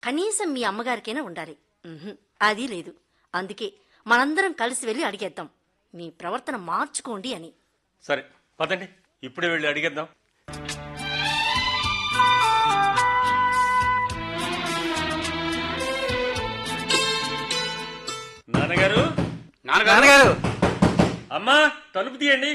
కనీసం మీ అమ్మగారికైనా ఉండాలి ఉహుం, అది లేదు అందుకే మనందరం కలిసి వెళ్ళి అడిగేద్దాం మీ ప్రవర్తన మార్చుకోండి అని సరే పదండి ఇప్పుడే వెళ్ళి అడిగేద్దాం నాన్నగారు నాన్నగారు అమ్మా తలుపు తీయండి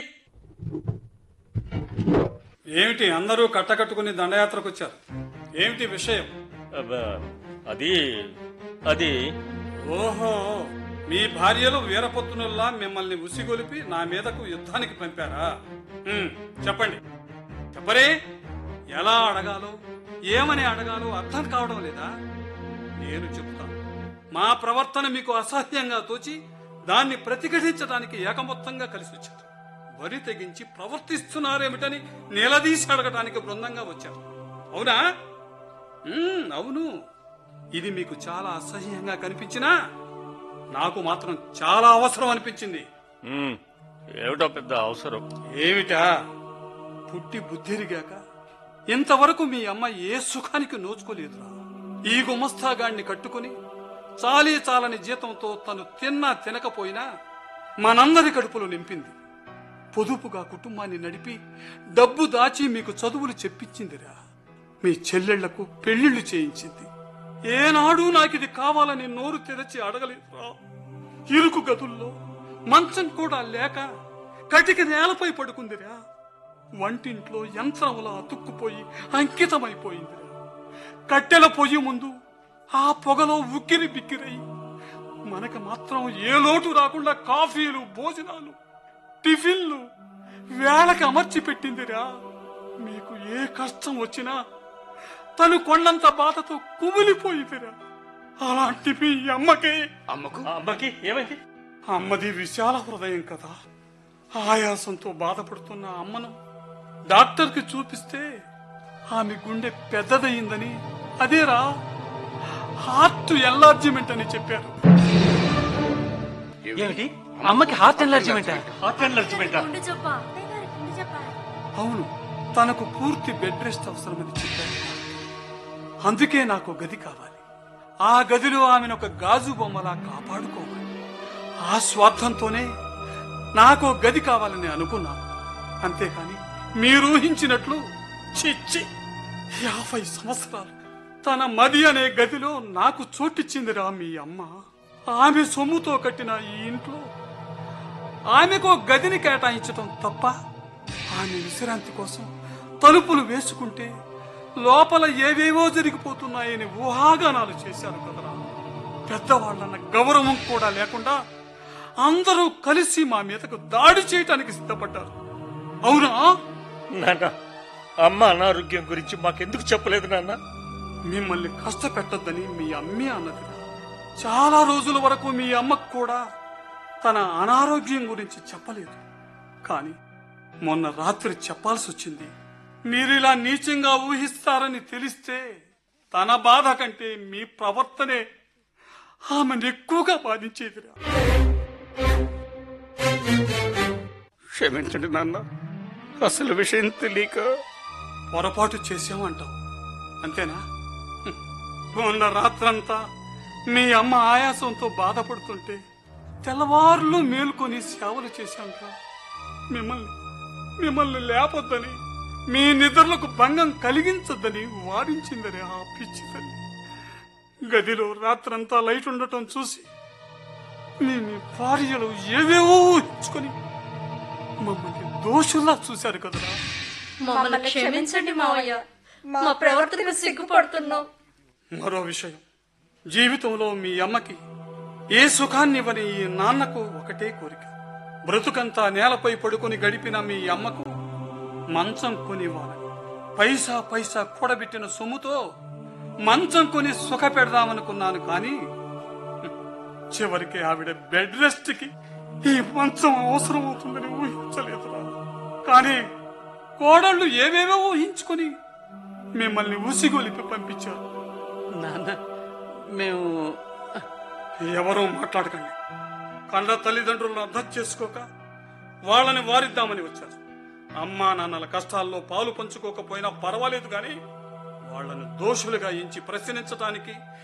ఏమిటి అందరూ కట్టకట్టుకుని దండయాత్రకు వచ్చారు ఏమిటి విషయం అబ్బా, అది అది ఓహో మీ భార్యలు వీరపత్నుల్లా మిమ్మల్ని ఉసిగొలిపి నా మీదకు యుద్ధానికి పంపారా ఉమ్, చెప్పండి చెప్పరే ఎలా అడగాలో ఏమని అడగాలో అర్థం కావడం లేదా నేను చెప్తాను మా ప్రవర్తన మీకు అసహ్యంగా తోచి దాన్ని ప్రతిఘటించడానికి ఏకమొత్తంగా కలిసి వచ్చారు వరి తెగించి ప్రవర్తిస్తున్నారేమిటని నిలదీసి అడగటానికి బృందంగా వచ్చారు అవునా ఉమ్, అవును ఇది మీకు చాలా అసహ్యంగా కనిపించినా నాకు మాత్రం చాలా అవసరం అనిపించింది ఉమ్, ఏమిటో పెద్ద అవసరం ఏమిటా పుట్టి బుద్ధిరిగాక ఇంతవరకు మీ అమ్మ ఏ సుఖానికి నోచుకోలేదురా ఈ గుమస్తాగాడిని కట్టుకుని చాలీ చాలని జీతంతో తను తిన్నా తినకపోయినా మనందరి కడుపులో నింపింది పొదుపుగా కుటుంబాన్ని నడిపి డబ్బు దాచి మీకు చదువులు చెప్పించిందిరా మీ చెల్లెళ్లకు పెళ్లిళ్లు చేయించింది ఏనాడు నాకిది కావాలని నోరు తెరచి అడగలేదురా ఇరుకు గదుల్లో మంచం కూడా లేక కటిక నేలపై పడుకుందిరా వంటింట్లో యంత్రములా అతుక్కుపోయి అంకితమైపోయిందిరా కట్టెల పొయ్యి ముందు ఆ పొగలో ఉక్కిరి బిక్కిరై మనకు మాత్రం ఏ లోటు రాకుండా కాఫీలు భోజనాలు టిఫిన్లు వేళకి అమర్చి పెట్టిందిరా మీకు ఏ కష్టం వచ్చినా తను కొండంత బాధతో కుమిలిపోయిందిరా అలాంటి మీ అమ్మకే అమ్మకు ఆ అమ్మకి ఏమైంది అమ్మది విశాల హృదయం కదా ఆయాసంతో బాధపడుతున్న అమ్మను డాక్టర్కి చూపిస్తే ఆమె గుండె పెద్దదయ్యిందని అదేరా హార్ట్ ఎల్లార్జిమెంట్ అని చెప్పారు ఏమిటి అమ్మకి హార్ట్ ఎనర్జీమెంట్ హార్ట్ ఎనర్జీమెంటా అవును తనకు పూర్తి బెడ్ రెస్ట్ అవసరమని చెప్పారు అందుకే నాకు గది కావాలి ఆ గదిలో ఆమెను ఒక గాజు బొమ్మలా కాపాడుకోవాలి ఆ స్వార్థంతోనే నాకు గది కావాలని అనుకున్నాను అంతేకాని మీరు ఊహించినట్లు చిచ్చి యాభై సంవత్సరాలు తన మది అనే గదిలో నాకు చోటిచ్చిందిరా మీ అమ్మ ఆమె సొమ్ముతో కట్టిన ఈ ఇంట్లో ఆమెకు ఒక గదిని కేటాయించటం తప్ప ఆమె విశ్రాంతి కోసం తలుపులు వేసుకుంటే లోపల ఏవేవో జరిగిపోతున్నాయని ఊహాగానాలు చేశారు కదరా పెద్దవాళ్ళన్న గౌరవం కూడా లేకుండా అందరూ కలిసి మా మీదకు దాడి చేయటానికి సిద్ధపడ్డారు అవునా నాన్న అమ్మ అనారోగ్యం గురించి మాకెందుకు చెప్పలేదు నాన్న మిమ్మల్ని కష్టపెట్టొద్దని మీ అమ్మే అన్నదిరా చాలా రోజుల వరకు మీ అమ్మకు కూడా తన అనారోగ్యం గురించి చెప్పలేదు కానీ మొన్న రాత్రి చెప్పాల్సి వచ్చింది మీరిలా నీచంగా ఊహిస్తారని తెలిస్తే తన బాధ కంటే మీ ప్రవర్తనే ఆమెను ఎక్కువగా బాధించేదిరా క్షమించండి నాన్న అసలు విషయం తెలియక పొరపాటు చేసామంటావు అంతేనా హ్మ్. మొన్న రాత్రంతా మీ అమ్మ ఆయాసంతో బాధపడుతుంటే తెల్లవారులు మేల్కొని సేవలు చేశాంట్రా మిమ్మల్ని మిమ్మల్ని లేపొద్దని మీ నిద్రలకు భంగం కలిగించొద్దని వారించిందరే ఆ పిచ్చి తల్లి గదిలో రాత్రంతా లైట్ ఉండటం చూసి మీ మీ భార్యలు ఏవేవో ఊహించుకొని మమ్మల్ని దోషుల్లా చూశారు కదరా మమ్మల్ని క్షమించండి మావయ్య మా ప్రవర్తనకు సిగ్గుపడుతున్నాం మరో విషయం జీవితంలో మీ అమ్మకి ఏ సుఖాన్నివ్వని ఈ నాన్నకు ఒకటే కోరిక బ్రతుకంతా నేలపై పడుకొని గడిపిన మీ అమ్మకు మంచం కొనివ్వాలని పైసా పైసా కూడబెట్టిన సొమ్ముతో మంచం కొని సుఖ పెడదామనుకున్నాను కానీ హ్మ్, చివరికి ఆవిడ బెడ్ రెస్ట్ కి ఈ మంచం అవసరం అవుతుందని ఊహించలేదురా కానీ కోడళ్ళు ఏవేవో ఊహించుకొని మిమ్మల్ని ఉసిగొలిపి పంపించారు నాన్న మేము ఎవరూ మాట్లాడకండి కళ్ళ తల్లిదండ్రులను అర్థం చేసుకోక వాళ్ళని వారిద్దామని వచ్చారు అమ్మా నాన్నల కష్టాల్లో పాలు పంచుకోకపోయినా పర్వాలేదు కానీ వాళ్ళను దోషులుగా ఎంచి ప్రశ్నించటానికి